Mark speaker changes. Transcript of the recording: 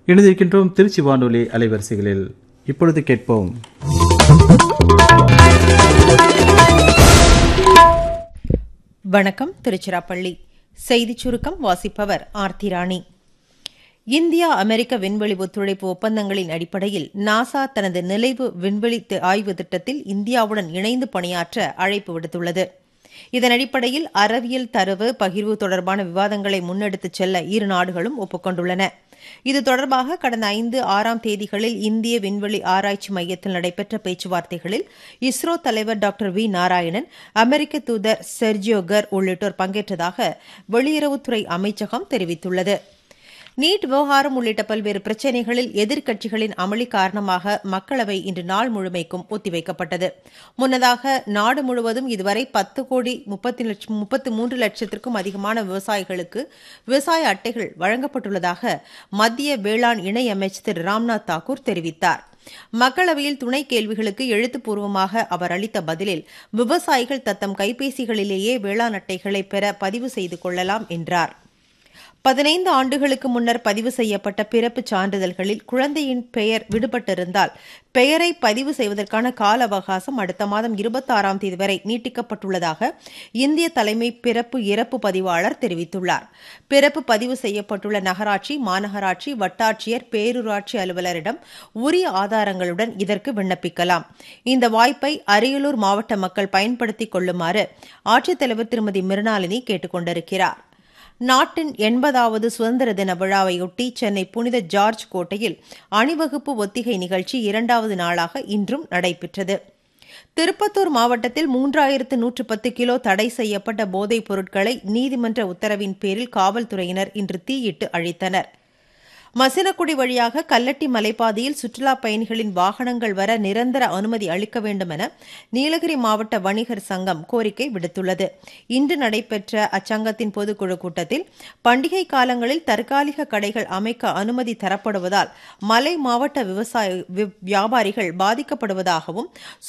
Speaker 1: இணைந்திருக்கின்றோம் திருச்சி வானொலி அலைவரிசைகளில் இப்பொழுது கேட்போம்
Speaker 2: வணக்கம் திருச்சிராப்பள்ளி செய்திச் சுருக்கம் வாசிப்பவர் ஆர்த்தி ராணி இந்தியா அமெரிக்க விண்வெளி ஒத்துழைப்பு ஒப்பந்தங்களின் அடிப்படையில் நாசா தனது நிலைவு விண்வெளி தி- ஆய்வு திட்டத்தில் இந்தியாவுடன் இணைந்து பணியாற்ற அழைப்பு விடுத்துள்ளது இதன் அடிப்படையில் அறிவியல் தரவு பகிர்வு தொடர்பான விவாதங்களை முன்னெடுத்துச் செல்ல இரு நாடுகளும் ஒப்புக்கொண்டுள்ளன இது தொடர்பாக கடந்த ஐந்து ஆறாம் தேதிகளில் இந்திய விண்வெளி ஆராய்ச்சி மையத்தில் நடைபெற்ற பேச்சுவார்த்தைகளில் இஸ்ரோ தலைவர் டாக்டர் வி நாராயணன் அமெரிக்க தூதர் செர்ஜியோ கர் உள்ளிட்டோர் பங்கேற்றதாக வெளியுறவுத்துறை அமைச்சகம் தெரிவித்துள்ளது நீட் விவகாரம் உள்ளிட்ட பல்வேறு பிரச்சினைகளில் எதிர்க்கட்சிகளின் அமளி காரணமாக மக்களவை இன்று நாள் முழுமைக்கும் ஒத்திவைக்கப்பட்டது முன்னதாக நாடு முழுவதும் இதுவரை பத்து கோடி முப்பத்தி லட்சம் முப்பத்து மூன்று லட்சத்திற்கும் அதிகமான விவசாயிகளுக்கு விவசாய அட்டைகள் வழங்கப்பட்டுள்ளதாக மத்திய வேளாண் இணையமைச்சர் திரு ராம்நாத் தாக்கூர் தெரிவித்தார் மக்களவையில் துணை கேள்விகளுக்கு எழுத்துப்பூர்வமாக அவர் அளித்த பதிலில் விவசாயிகள் தத்தம் கைபேசிகளிலேயே வேளாண் அட்டைகளை பெற பதிவு செய்து கொள்ளலாம் என்றார் பதினைந்து ஆண்டுகளுக்கு முன்னர் பதிவு செய்யப்பட்ட பிறப்புச் சான்றிதழ்களில் குழந்தையின் பெயர் விடுபட்டிருந்தால் பெயரை பதிவு செய்வதற்கான கால அவகாசம் அடுத்த மாதம் இருபத்தாறாம் தேதி வரை நீட்டிக்கப்பட்டுள்ளதாக இந்திய தலைமை பிறப்பு இறப்பு பதிவாளர் தெரிவித்துள்ளார் பிறப்பு பதிவு செய்யப்பட்டுள்ள நகராட்சி மாநகராட்சி வட்டாட்சியர் பேரூராட்சி அலுவலரிடம் உரிய ஆதாரங்களுடன் இதற்கு விண்ணப்பிக்கலாம் இந்த வாய்ப்பை அரியலூர் மாவட்ட மக்கள் பயன்படுத்திக் கொள்ளுமாறு ஆட்சித்தலைவர் திருமதி மிருணாளினி கேட்டுக் கொண்டிருக்கிறார் நாட்டின் எண்பதாவது சுதந்திர தின விழாவையொட்டி சென்னை புனித ஜார்ஜ் கோட்டையில் அணிவகுப்பு ஒத்திகை நிகழ்ச்சி இரண்டாவது நாளாக இன்றும் நடைபெற்றது திருப்பத்தூர் மாவட்டத்தில் மூன்றாயிரத்து நூற்று பத்து கிலோ தடை செய்யப்பட்ட போதைப் பொருட்களை நீதிமன்ற உத்தரவின் பேரில் காவல்துறையினர் இன்று தீயிட்டு அழித்தனர் மசினக்குடி வழியாக கல்லட்டி மலைப்பாதையில் சுற்றுலாப் பயணிகளின் வாகனங்கள் வர நிரந்தர அனுமதி அளிக்க வேண்டும் என நீலகிரி மாவட்ட வணிகர் சங்கம் கோரிக்கை விடுத்துள்ளது இன்று நடைபெற்ற அச்சங்கத்தின் பொதுக்குழு கூட்டத்தில் பண்டிகை காலங்களில் தற்காலிக கடைகள் அமைக்க அனுமதி தரப்படுவதால் மலை மாவட்ட விவசாய வி- வியாபாரிகள் பாதிக்கப்படுவதாகவும்